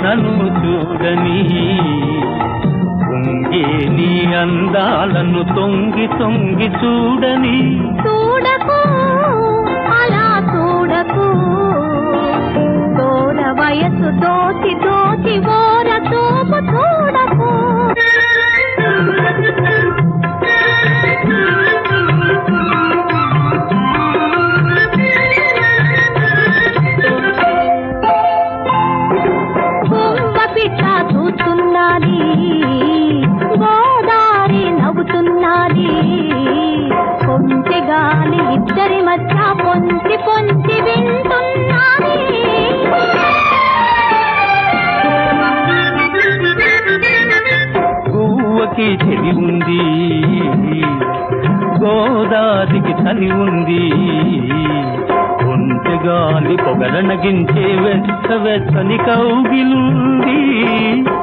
నన్ను చూడని పొంగే నీ అందాలను తొంగి తొంగి చూడని చూడకు అలా చూడకు తోడ వయసు దోచి దోచి ఓర చూపు చూడకు గుమ్మ పిట్ట చూస్తున్నది గోదారి నవ్వుతున్నది కొంచె గాలి ఇద్దరి మధ్య పొంచి పొంచి వింటున్నది గువ్వకి చెవి ఉంది గోదాదికి చలి ఉంది ఒంటె గాలి పొగరనగించే వెచ్చ వెచ్చని కౌగిలుంది